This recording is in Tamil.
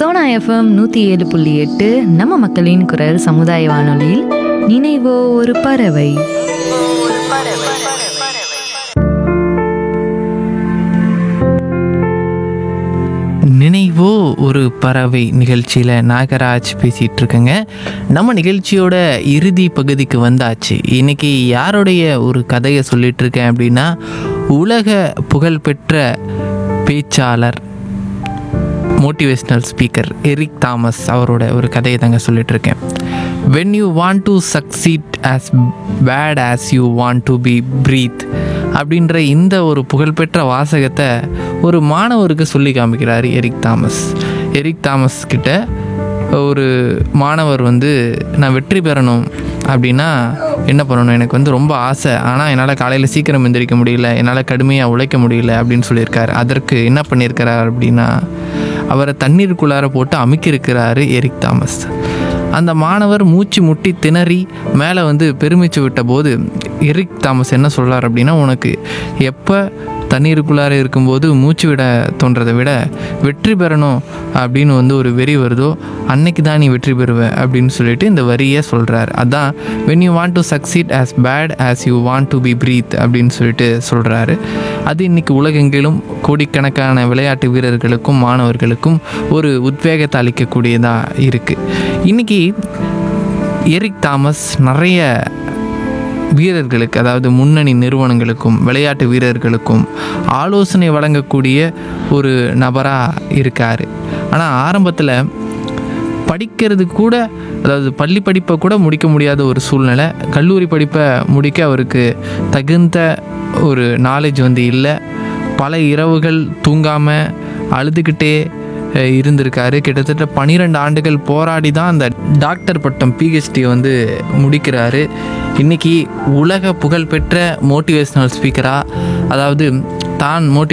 சோனா எஃப்எம் நூற்றி ஏழு புள்ளி எட்டு நம்ம மக்களின் குரல் சமுதாய வானொலியில் நினைவோ ஒரு பறவை நினைவோ ஒரு பறவை நிகழ்ச்சியில் நாகராஜ் பேசிகிட்டு இருக்கேங்க நம்ம நிகழ்ச்சியோட இறுதி பகுதிக்கு வந்தாச்சு இன்னைக்கு யாருடைய ஒரு கதையை சொல்லிட்டு இருக்கேன் அப்படின்னா உலக புகழ்பெற்ற பேச்சாளர் மோட்டிவேஷ்னல் ஸ்பீக்கர் எரிக் தாமஸ் அவரோட ஒரு கதையை தாங்க சொல்லிட்டு இருக்கேன் when you want to succeed as bad as you want to be breathe அப்படின்ற இந்த ஒரு புகழ்பெற்ற வாசகத்தை ஒரு மாணவருக்கு சொல்லி காமிக்கிறார் எரிக் தாமஸ் எரிக் தாமஸ் கிட்ட ஒரு மாணவர் வந்து நான் வெற்றி பெறணும் அப்படின்னா என்ன பண்ணணும் எனக்கு வந்து ரொம்ப ஆசை ஆனால் என்னால் காலையில் சீக்கிரம் எந்திரிக்க முடியல என்னால் கடுமையாக உழைக்க முடியல அப்படின்னு சொல்லியிருக்காரு அதற்கு என்ன பண்ணியிருக்கிறார் அப்படின்னா அவரை தண்ணீருக்குள்ளார போட்டு அமுக்கியிருக்கிறாரு எரிக் தாமஸ் அந்த மாணவர் மூச்சு முட்டி திணறி மேலே வந்து பெருமிச்சு விட்ட போது எரிக் தாமஸ் என்ன சொல்றார் அப்படின்னா உனக்கு எப்போ தண்ணீருக்குள்ளார இருக்கும்போது மூச்சு விட தோன்றதை விட வெற்றி பெறணும் அப்படின்னு வந்து ஒரு வெறி வருதோ அன்னைக்கு தான் நீ வெற்றி பெறுவ அப்படின்னு சொல்லிட்டு இந்த வரியை சொல்கிறார் அதான் when you want to succeed as bad as you want to be breathe அப்படின்னு சொல்லிட்டு சொல்கிறாரு அது இன்னைக்கு உலகெங்கிலும் கோடிக்கணக்கான விளையாட்டு வீரர்களுக்கும் மாணவர்களுக்கும் ஒரு உத்வேகத்தை அளிக்கக்கூடியதாக இருக்குது இன்னைக்கு எரிக் தாமஸ் நிறைய வீரர்களுக்கு அதாவது முன்னணி நிறுவனங்களுக்கும் விளையாட்டு வீரர்களுக்கும் ஆலோசனை வழங்கக்கூடிய ஒரு நபராக இருக்கார் ஆனால் ஆரம்பத்தில் படிக்கிறது கூட அதாவது பள்ளி படிப்பை கூட முடிக்க முடியாத ஒரு சூழ்நிலை கல்லூரி படிப்பை முடிக்க அவருக்கு தகுந்த ஒரு நாலேஜ் வந்து இல்லை பல இரவுகள் தூங்காமல் அழுதுகிட்டே அஹ், இருந்திருக்காரு கிட்டத்தட்ட பன்னிரெண்டு ஆண்டுகள் போராடி தான் அந்த டாக்டர் பட்டம் பிஹெச்டி வந்து முடிக்கிறாரு இன்னைக்கு உலக புகழ்பெற்ற மோட்டிவேஷ்னல் ஸ்பீக்கராக அதாவது தான் மோட்டி